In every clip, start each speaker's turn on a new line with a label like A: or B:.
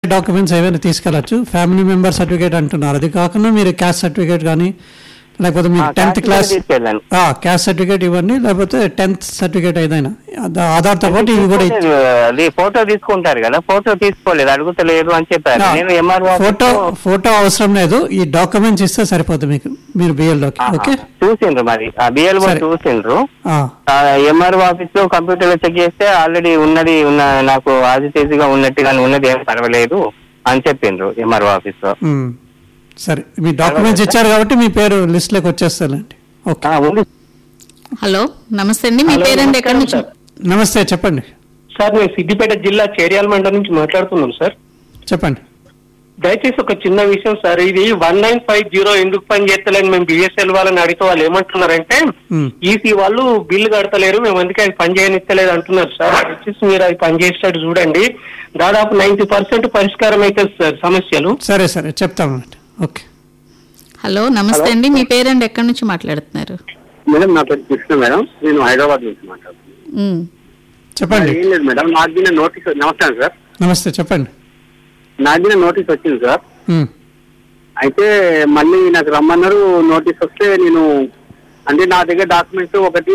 A: Documents ఏవైనా తీసుకెళ్ళచ్చు family member certificate అంటున్నారు అది కాకుండా మీరు క్యాస్ట్ సర్టిఫికేట్ కానీ లేకపోతే
B: ఆ,
A: మీకు టెన్త్
B: caste
A: క్లాస్
B: తీసుకెళ్ళాను.
A: క్యాస్ట్ సర్టిఫికేట్ ఇవ్వండి లేకపోతే టెన్త్ సర్టిఫికేట్ ఏదైనా అద- ఆధార్తో పాటు ఇవి కూడా ఇచ్చి-
B: అది ఫోటో తీసుకుంటారు కదా ఫోటో తీసుకోలేదు అడుగుతలేరు అని చెప్పారు
A: ఆ,
B: నేను ఎంఆర్ఓ
A: ఫోటో ఫోటో అవసరం లేదు ఈ డాక్యుమెంట్స్ ఇస్తే సరిపోతుంది మీకు మీరు బిఎల్లోకి ఓకే
B: చూసిండ్రు మరి ఆ బిఎల్
A: సరే.
B: చూసిండ్రు
A: ఆ,
B: ఎంఆర్ఓ ఆఫీస్ లో కంప్యూటర్ లో చెక్ చేస్తే ఆల్రెడీ ఉన్నది ఉన్న నాకు ఆదితేజిగా ఉన్నట్టుగానే ఉన్నది ఏం పర్వాలేదు అని చెప్పిండ్రు ఎంఆర్ఓ ఆఫీస్ లో
A: ఉమ్. సరే మీ డాక్యుమెంట్స్ ఇచ్చారు కాబట్టి మీ పేరు లిస్ట్లోకి వచ్చేస్తానండి ఓకే
B: ఆ, ఉంది
C: హలో నమస్తే అండి మీ
D: హలో,
C: పేరెంట్ ఎక్కడి నుంచి
D: నమస్కారం
A: నమస్తే చెప్పండి
D: సార్ నేను సిద్దిపేట జిల్లా చేర్యాల మండలం నుంచి మాట్లాడుతున్నాను సార్
A: చెప్పండి
D: దయచేసి ఒక చిన్న విషయం సార్ ఇది వన్ నైన్ ఫైవ్ జీరో ఎందుకు పని చేస్తలేని మేము బిఎస్ఎల్ వాళ్ళని అడిగితే వాళ్ళు ఏమంటున్నారంటే
A: Hmm.
D: ఈసీ వాళ్ళు బిల్లు కడతలేరు మేము అందుకే అది పని చేయనిస్తలేదు అంటున్నారు సార్ దయచేసి మీరు అది పని చేసేటట్టు చూడండి దాదాపు నైన్టీ పర్సెంట్ పరిష్కారం అవుతుంది సార్ సమస్యలు
A: సరే సరే చెప్తామండి ఓకే
C: హలో నమస్తే అండి మీ పేరెంట్ ఎక్కడి నుంచి మాట్లాడుతున్నారు
E: మేడం నా పేరు కృష్ణ మేడం నేను హైదరాబాద్ నుంచి మాట్లాడుతున్నాను
C: ఉమ్,
A: చెప్పండి
E: ఏం లేదు మేడం నాకు దీని నోటీస్ నమస్కారం సార్
A: నమస్తే చెప్పండి
E: నాకు దీని నోటీస్ వచ్చింది సార్
A: ఉమ్.
E: అయితే మళ్ళీ నాకు రమ్మన్నారు నోటీస్ వస్తే నేను అంటే నా దగ్గర డాక్యుమెంట్స్ ఒకటి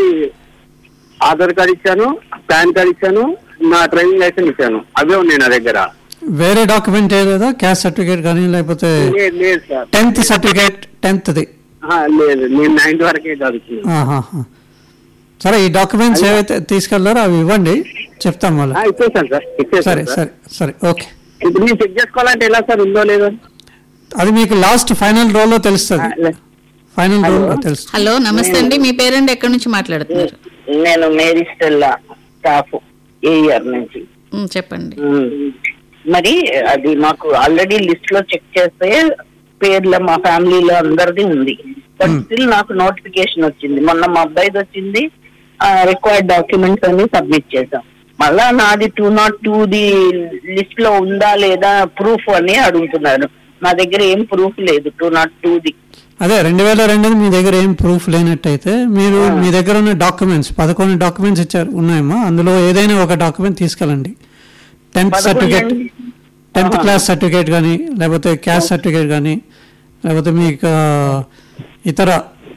E: ఆధార్ కార్డ్ ఇచ్చాను పాన్ కార్డ్ ఇచ్చాను నా డ్రైవింగ్ లైసెన్స్ ఇచ్చాను అవే ఉన్నాయి నా దగ్గర
A: వేరే డాక్యుమెంట్ ఏదేదా క్యాస్ట్ సర్టిఫికేట్ కానీ లేకపోతే
E: లేదు లేదు సార్
A: టెన్త్ సర్టిఫికేట్ టెన్త్ది
E: ఆ, లేదు నేను నైన్త్ వరకే చదువుతున్నాను
A: ఆహాహా. సరే ఈ డాక్యుమెంట్స్ ఏవైతే తీసుకెళ్లారో అవి ఇవ్వండి చెప్తాం
E: ఆ,
A: మళ్ళీ
E: ఇచ్చేసాను సార్
A: సరే
E: ఇచ్చేసాను సార్
A: సరే సరే ఓకే
E: ఇప్పుడు నేను చెక్ చేసుకోవాలంటే ఎలా సార్ ఉందో లేదో
A: అది మీకు లాస్ట్ ఫైనల్ రోల్లో తెలుస్తుంది
E: ఆ, లే-
A: ఫైనల్ రోల్లో తెలుస్తుంది
C: హలో నమస్తే అండి మీ పేరెంట్ ఎక్కడి నుంచి మాట్లాడుతున్నారు
F: నేను Mary Stella staff a year నుంచి
C: ఉమ్, చెప్పండి
F: మరి అది మాకు ఆల్రెడీ లిస్ట్ లో చెక్ చేస్తే పేర్ల మా ఫ్యామిలీలో అందరిది ఉంది బట్ స్టిల్ నాకు నోటిఫికేషన్ వచ్చింది మొన్న మా అబ్బాయిది వచ్చింది రిక్వైర్డ్ డాక్యుమెంట్స్ అన్ని సబ్మిట్ చేసాం మళ్ళా నాది two nought two the list లో ఉందా లేదా ప్రూఫ్ అని అడుగుతున్నారు నా దగ్గర ఏం ప్రూఫ్ లేదు టూ నాట్ టూ ది
A: అదే రెండు వేల రెండు మీ దగ్గర ఏం ప్రూఫ్ లేనట్టయితే మీరు మీ దగ్గర ఉన్న డాక్యుమెంట్స్ పదకొండు డాక్యుమెంట్స్ ఇచ్చారు ఉన్నాయమ్మా అందులో ఏదైనా ఒక డాక్యుమెంట్ తీసుకెళ్ళండి టెన్త్
F: పదకొండు
A: సర్టిఫికేట్
F: అండి.
A: టెన్త్ క్లాస్ సర్టిఫికేట్ కానీ లేకపోతే క్యాస్ట్ సర్టిఫికేట్ కానీ లేకపోతే మీకు ఆ, ఇతర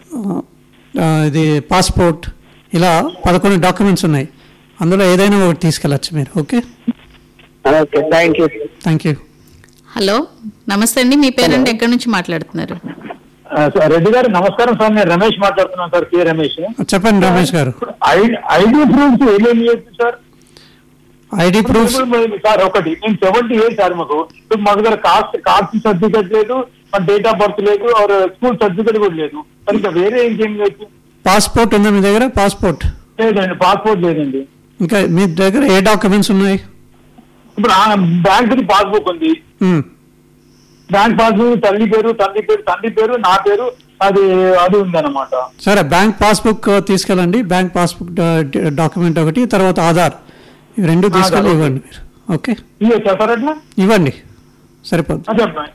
A: ఆ, ఇది పాస్పోర్ట్ ఇలా పదకొండు డాక్యుమెంట్స్ ఉన్నాయి అందులో ఏదైనా ఒకటి తీసుకెళ్ళచ్చు మీరు okay
F: okay thank you
A: thank you
C: hello నమస్తే అండి మీ పేరెంట్ ఎక్కడి నుంచి మాట్లాడుతున్నారు
G: ఆ, సార్, రెడ్డి గారు నమస్కారం సార్ నేను రమేష్ మాట్లాడుతున్నాను సార్ కే రమేష్
A: చెప్పండి రమేష్ గారు
G: ఐ- ఐడి ప్రూఫ్స్ ఏమేమి చేయొచ్చు సార్
A: ఐడి ప్రూఫ్
G: ఇప్పుడు సార్ ఒకటి నేను సెవెంటీ ఇయర్స్ సార్ మాకు ఇప్పుడు మా దగ్గర కాస్ట్ కాస్ట్ సర్టిఫికేట్ లేదు మన డేట్ ఆఫ్ బర్త్ లేదు ఆర్ స్కూల్ సర్టిఫికేట్ కూడా లేదు మరి ఇంకా వేరే ఇంకేం చేయొచ్చు
A: పాస్పోర్ట్ ఉందా మీ దగ్గర పాస్పోర్ట్
G: లేదండి పాస్పోర్ట్ లేదండి
A: ఇంకా మీ దగ్గర ఏ డాక్యుమెంట్స్ ఉన్నాయి
G: ఇప్పుడు బ్యాంక్ పాస్బుక్ ఉంది
A: మ్మ్.
G: బ్యాంక్ పాస్బుక్ తల్లి పేరు తండ్రి పేరు తండ్రి పేరు నా పేరు అది అది ఉందన్నమాట
A: సరే బ్యాంక్ పాస్బుక్ తీసుకెళ్ళండి బ్యాంక్ పాస్బుక్ డా- డాక్యుమెంట్ ఒకటి తర్వాత ఆధార్ ఇవి రెండు తీసుకెళ్ళి
G: ఓకే.
A: ఇవ్వండి మీరు ఓకే
G: ఇవ్వచ్చా సార్ అట్లా
A: ఇవ్వండి సరిపోద్ది
G: ఆ, చెప్పండి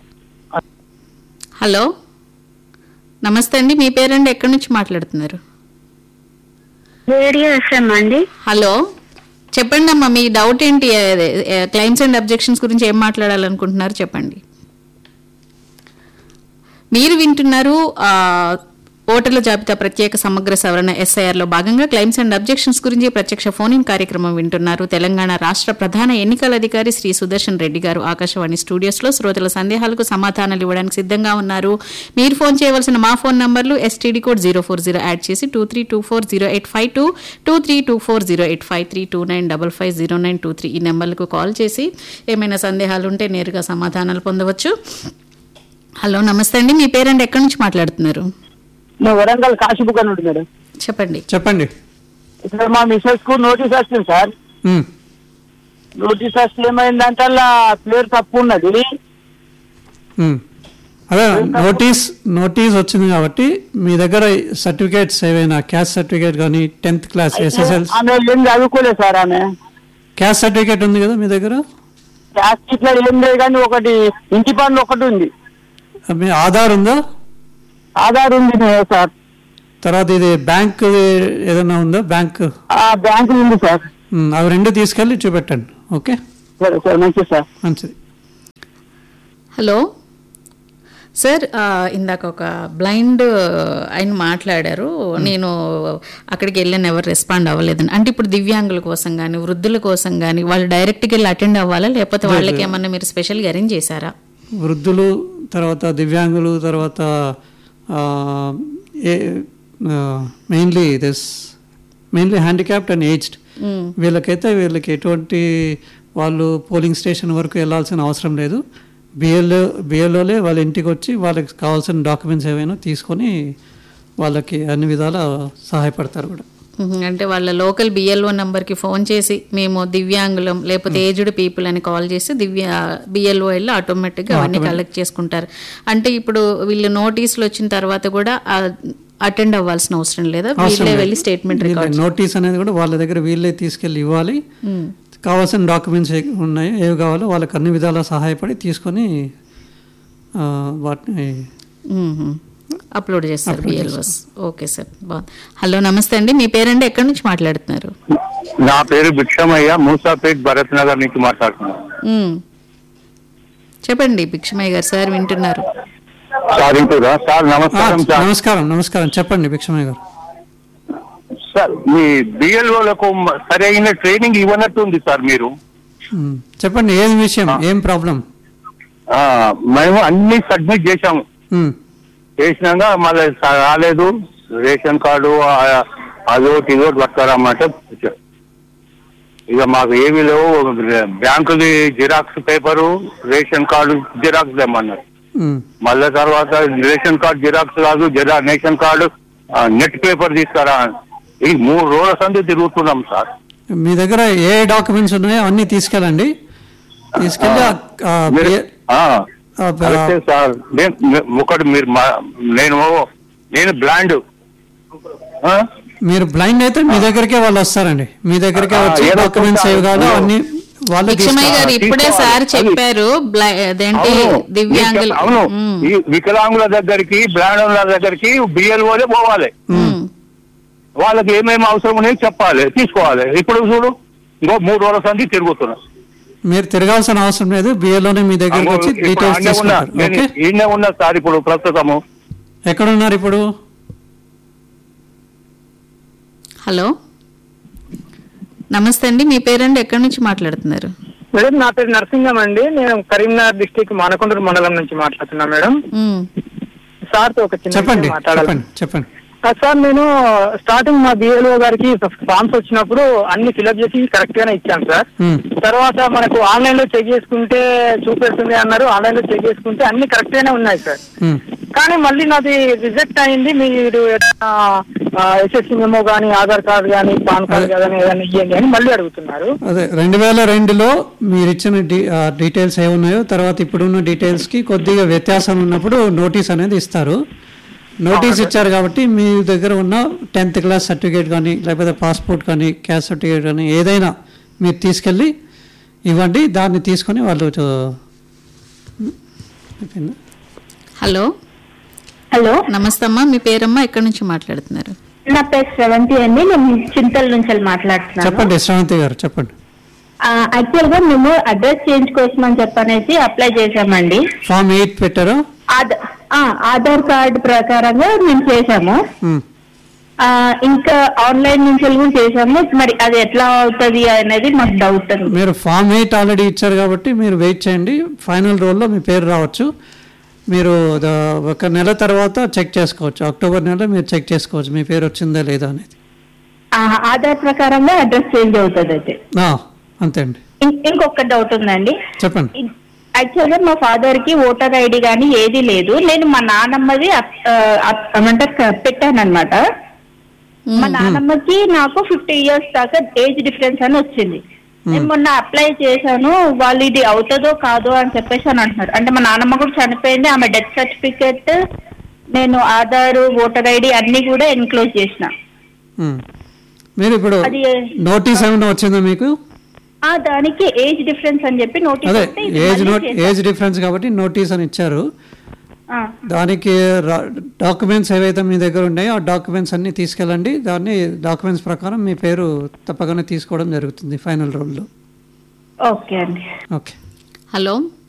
C: హలో నమస్తే అండి మీ పేరెంట్ ఎక్కడి నుంచి మాట్లాడుతున్నారు
H: రేడియో ఎఫ్ఎం అండి
C: హలో చెప్పండి అమ్మా మీ డౌట్ ఏంటి క్లైమ్స్ అండ్ అబ్జెక్షన్స్ గురించి ఏం మాట్లాడాలనుకుంటున్నారు చెప్పండి మీరు వింటున్నారు ఆ, ఓటర్ల జాబితా ప్రత్యేక సమగ్ర సవరణ ఎస్ఐఆర్ లో భాగంగా క్లైమ్స్ అండ్ అబ్జెక్షన్స్ గురించి ప్రత్యక్ష ఫోన్ ఇన్ కార్యక్రమం వింటున్నారు తెలంగాణ రాష్ట్ర ప్రధాన ఎన్నికల అధికారి శ్రీ సుదర్శన్ రెడ్డి గారు ఆకాశవాణి స్టూడియోస్ లో శ్రోతల సందేహాలకు సమాధానాలు ఇవ్వడానికి సిద్ధంగా ఉన్నారు మీరు ఫోన్ చేయవలసిన మా ఫోన్ నంబర్లు STD code zero four zero add చేసి two three two four zero eight five two two three two four zero eight five three two nine double five zero nine two three ఈ నెంబర్లకు call చేసి ఏమైనా సందేహాలు ఉంటే నేరుగా సమాధానాలు పొందవచ్చు హలో నమస్తే అండి మీ పేరెంట్ ఎక్కడి నుంచి మాట్లాడుతున్నారు
F: మా వరంగల్ కాశీబుక్ అని ఉంటుంది మేడం
C: చెప్పండి
A: చెప్పండి
F: సార్ మా మిస్సెస్ కు నోటీస్ వచ్చింది సార్
A: మ్మ్.
F: నోటీస్ వస్తే ఏమైందంటే అలా పేరు తప్పు ఉన్నది
A: మ్మ్. అదే నోటీస్ నోటీస్ వచ్చింది కాబట్టి మీ దగ్గర సర్టిఫికేట్స్ ఏవైనా క్యాస్ట్ సర్టిఫికేట్ కానీ టెన్త్ క్లాస్ ఎస్ఎస్ఎల్
F: ఆమె ఏం చదువుకోలేదు సార్ ఆమె
A: క్యాస్ట్ సర్టిఫికేట్ ఉంది కదా మీ దగ్గర
F: క్యాస్ట్ ఇట్లా ఏం లేదు కానీ ఒకటి ఇంటి పన్ను ఒకటి ఉంది
A: మీ ఆధార్ ఉందా
F: ఆధార్ ఉంది సార్
A: తర్వాత ఇది బ్యాంక్ ఏదైనా ఉందా బ్యాంక్
F: ఆ బ్యాంక్ ఉంది సార్
A: మ్మ్. అవి రెండు తీసుకెళ్ళి చూపెట్టండి ఓకే
F: సరే సార్ మంచిది సార్
A: మంచిది
C: హలో సార్ ఆ, ఇందాక ఒక బ్లైండ్ ఆయన మాట్లాడారు నేను అక్కడికి వెళ్ళాను ఎవరు రెస్పాండ్ అవ్వలేదని అంటే ఇప్పుడు దివ్యాంగుల కోసం కానీ వృద్ధుల కోసం కానీ వాళ్ళు డైరెక్ట్గా వెళ్ళి అటెండ్ అవ్వాలా లేకపోతే వాళ్ళకి ఏమన్నా మీరు స్పెషల్గా అరేంజ్ చేశారా
A: వృద్ధులు తర్వాత దివ్యాంగులు తర్వాత mainly this mainly handicapped and aged వీళ్ళకైతే వీళ్ళకి ఎటువంటి వాళ్ళు పోలింగ్ స్టేషన్ వరకు వెళ్ళాల్సిన అవసరం లేదు బిఎల్ఓ బిఎల్ఓలే వాళ్ళ ఇంటికి వచ్చి వాళ్ళకి కావాల్సిన డాక్యుమెంట్స్ ఏవైనా తీసుకొని వాళ్ళకి అన్ని విధాల సహాయపడతారు కూడా
C: మ్మ్. అంటే వాళ్ళ లోకల్ బిఎల్ఓ నంబర్కి ఫోన్ చేసి మేము దివ్యాంగులం లేకపోతే ఏజ్డ్ పీపుల్ అని కాల్ చేసి దివ్య బిఎల్ఓ వెళ్ళి ఆటోమేటిక్గా అవన్నీ కలెక్ట్ చేసుకుంటారు అంటే ఇప్పుడు వీళ్ళు నోటీసులు వచ్చిన తర్వాత కూడా అటెండ్ అవ్వాల్సిన అవసరం లేదా వీళ్ళే వెళ్ళి స్టేట్మెంట్ రికార్డ్
A: నోటీస్ అనేది కూడా వాళ్ళ దగ్గర వీళ్ళే తీసుకెళ్ళి ఇవ్వాలి కావాల్సిన డాక్యుమెంట్స్ ఉన్నాయి ఏవి కావాలో వాళ్ళకి అన్ని విధాలా సహాయపడి తీసుకొని ఆ, వాటిని
C: అప్లోడ్ చేస్తారు బిఎల్ఓస్ ఓకే సార్ బాగుంది హలో నమస్తే అండి మీ పేరండి ఎక్కడి నుంచి మాట్లాడుతున్నారు
H: నా పేరు భిక్షమయ్య మూసాపేట్ భరత్ నగర్ నుంచి మాట్లాడుతున్నాను
C: మ్మ్. చెప్పండి భిక్షమయ్య గారు సార్ వింటున్నారు
H: సార్ ఇంటూరా సార్
A: ఆ,
H: నమస్కారం సార్
A: నమస్కారం నమస్కారం చెప్పండి భిక్షమయ్య గారు
H: సార్ మీ బిఎల్ఓలకు సరైన ట్రైనింగ్ ఇవ్వనట్టు ఉంది సార్ మీరు
A: ఉమ్, చెప్పండి ఏది విషయం ఏం ప్రాబ్లం
H: ఆ, మేము అన్ని సబ్మిట్ చేశాము చేసినాక మళ్ళీ స- రాలేదు రేషన్ కార్డు ఆ- అదోటి ఇదోటి పట్టుకురామంటే ఇక మాకు ఏమీ లేవు బ్యాంకుది xerox paper ration card xerox తెమ్మన్నారు మళ్ళీ తర్వాత రేషన్ కార్డు జిరాక్స్ కాదు జిరా రేషన్ కార్డు ఆ, నెట్ పేపర్ తీసుకురా ఈ మూడు రోజుల సంది తిరుగుతున్నాం సార్
A: మీ దగ్గర ఏ డాక్యుమెంట్స్ ఉన్నాయో అన్ని తీసుకెళ్ళండి తీసుకెళ్ళి ఆ- ఆ
H: మీరు
A: బి-
H: ఆ,
A: ఆ, బ-
H: కరెక్టే సార్ నేను నే- ఒకటి మీరు మా- నేను నేను బ్లాండ్
A: మీరు బ్లైండ్ అయితే మీ దగ్గరికే వాళ్ళు వస్తారండి మీ దగ్గరికే
H: ఆ,
A: వచ్చి
H: ఏదో
A: డాక్యుమెంట్స్
H: కొంత-
A: ఏవి కావాలో అన్ని వాళ్ళు
C: భిక్షమయ్య గారు
A: తీసుకెళ్ళాలి.
C: ఇప్పుడే సార్ చెప్పారు బ్లై- అదేంటి దివ్యాంగులు
H: అవును
C: మ్మ్.
H: ఈ వికలాంగుల దగ్గరికి బ్లాండుల దగ్గరికి బిఎల్ఓలే పోవాలి వాళ్ళకి ఏమేమి అవసరం ఉన్నాయో చెప్పాలి తీసుకోవాలి ఇప్పుడు చూడు ఇంకో మూడు రోజుల సంది తిరుగుతున్నా
A: మీరు తిరగాల్సిన అవసరం లేదు బిఏలోనే మీ దగ్గరికి వచ్చి
H: ఇప్పుడు
A: డీటెయిల్స్
H: ఆడనే ఉన్నా
A: తీసుకుంటారు
H: నేను
A: ఓకే
H: ఈయనే ఉన్నా సార్ ఇప్పుడు ప్రస్తుతము
A: ఎక్కడ ఉన్నారు ఇప్పుడు
C: హలో నమస్తే అండి మీ పేరండి ఎక్కడి నుంచి మాట్లాడుతున్నారు
I: మేడం నా పేరు నరసింగం అండి నేను కరీంనగర్ డిస్టిక్ మానకొండూరు మండలం నుంచి మాట్లాడుతున్నా మేడం
C: మ్మ్.
I: సార్ తో ఒక చిన్న
A: చెప్పండి
I: విషయం మాట్లాడాలి
A: చెప్పండి చెప్పండి
I: ఆ, సార్ నేను స్టార్టింగ్ మా బిఎల్ఓ గారికి ఫామ్స్ వచ్చినప్పుడు అన్ని ఫిలప్ చేసి కరెక్ట్ గానే ఇచ్చాను సార్
A: మ్మ్.
I: తర్వాత మనకు ఆన్లైన్ లో చెక్ చేసుకుంటే చూపెడుతుంది అన్నారు ఆన్లైన్ లో చెక్ చేసుకుంటే అన్ని కరెక్ట్ గానే ఉన్నాయి సార్
A: మ్మ్.
I: కానీ మళ్ళీ నాది రిజెక్ట్ అయింది మీరు ఎస్ఎస్సి మెమో కానీ ఆధార్ కార్డు కానీ పాన్ కార్డు కానీ ఏదైనా ఇవ్వండి అని మళ్ళీ అడుగుతున్నారు
A: అదే రెండు వేల రెండులో మీరు ఇచ్చిన డీ ఆ, డీటెయిల్స్ ఏమున్నాయో తర్వాత ఇప్పుడున్న డీటెయిల్స్కి కొద్దిగా వ్యత్యాసం ఉన్నప్పుడు నోటీస్ అనేది ఇస్తారు నోటీస్ ఇచ్చారు కాబట్టి మీ దగ్గర ఉన్న టెన్త్ క్లాస్ సర్టిఫికేట్ కానీ లేకపోతే పాస్పోర్ట్ కానీ క్యాస్ట్ సర్టిఫికేట్ కానీ ఏదైనా మీరు తీసుకెళ్ళి ఇవ్వండి దాన్ని తీసుకొని వాళ్ళు చూ- అయిపోయిందా?
C: హలో
J: హలో
C: నమస్తే అమ్మా మీ పేరమ్మా ఎక్కడి నుంచి మాట్లాడుతున్నారు
J: నా పేరు శ్రవంతి అండి నేను చింతల నుంచి మాట్లాడుతున్నాను
A: చెప్పండి శ్రవంతి గారు చెప్పండి
J: యాక్చువల్ గా మేము అడ్రస్ చేంజ్ కోసం అని చెప్పనేసి అప్లై చేశామండి
A: ఫామ్ ఎయిట్ పెట్టారా
J: ఆధ- ఆ, ఆధార్ కార్డు ప్రకారంగా మేము చేశాము
A: మ్మ్.
J: ఆ, ఇంకా ఆన్లైన్ నుంచి కూడా చేశాము మరి అది ఎట్లా అవుతుంది అనేది మాకు డౌట్ ఉంది
A: మీరు ఫామ్ ఎయిట్ ఆల్రెడీ ఇచ్చారు కాబట్టి మీరు వెయిట్ చేయండి ఫైనల్ రోల్లో మీ పేరు రావచ్చు మీరు ద- ఒక నెల తర్వాత చెక్ చేసుకోవచ్చు అక్టోబర్ నెల మీరు చెక్ చేసుకోవచ్చు మీ పేరు వచ్చిందా లేదా అనేది
J: ఆ, ఆధార్ ప్రకారంగా అడ్రస్ చేంజ్ అవుతుంది అయితే
A: ఆ, అంతే అండి
J: ఇం- ఇంకొక డౌట్ ఉందండి
A: చెప్పండి
J: యాక్చువల్ గా మా ఫాదర్ కి ఓటర్ ఐడి గానీ ఏది లేదు నేను మా నానమ్మది అప్- ఆ, అప్- ఏమంటారు పెట్టాను అనమాట మా నానమ్మకి నాకు ఫిఫ్టీ ఇయర్స్ దాకా ఏజ్ డిఫరెన్స్ అని వచ్చింది నేను మొన్న అప్లై చేశాను వాళ్ళు ఇది అవుతుందో కాదో అని చెప్పేసి అని అంటున్నారు అంటే మా నానమ్మ కూడా చనిపోయింది ఆమె డెత్ సర్టిఫికేట్ నేను ఆధార్ ఓటర్ ఐడి అన్ని కూడా ఎన్క్లోజ్ చేసిన
A: మ్మ్. మీరు ఇప్పుడు
J: అది
A: నోటీస్ ఏమైనా వచ్చిందా మీకు
J: ఆ దానికి ఏజ్ డిఫరెన్స్ అని చెప్పి నోటీస్
A: అదే
J: వస్తే ఇది
A: ఏజ్
J: మళ్ళీ
A: నోట్
J: చేశాను.
A: ఏజ్ డిఫరెన్స్ కాబట్టి నోటీస్ అని ఇచ్చారు
J: ఆ.
A: దానికి డాక్యుమెంట్స్ ఏవైతే మీ దగ్గర ఉన్నాయో ఆ డాక్యుమెంట్స్ అన్ని తీసుకెళ్ళండి దాన్ని డాక్యుమెంట్స్ ప్రకారం మీ పేరు తప్పకుండా తీసుకోవడం జరుగుతుంది ఫైనల్ రోల్లో
J: ఓకే అండి
A: ఓకే
C: హలో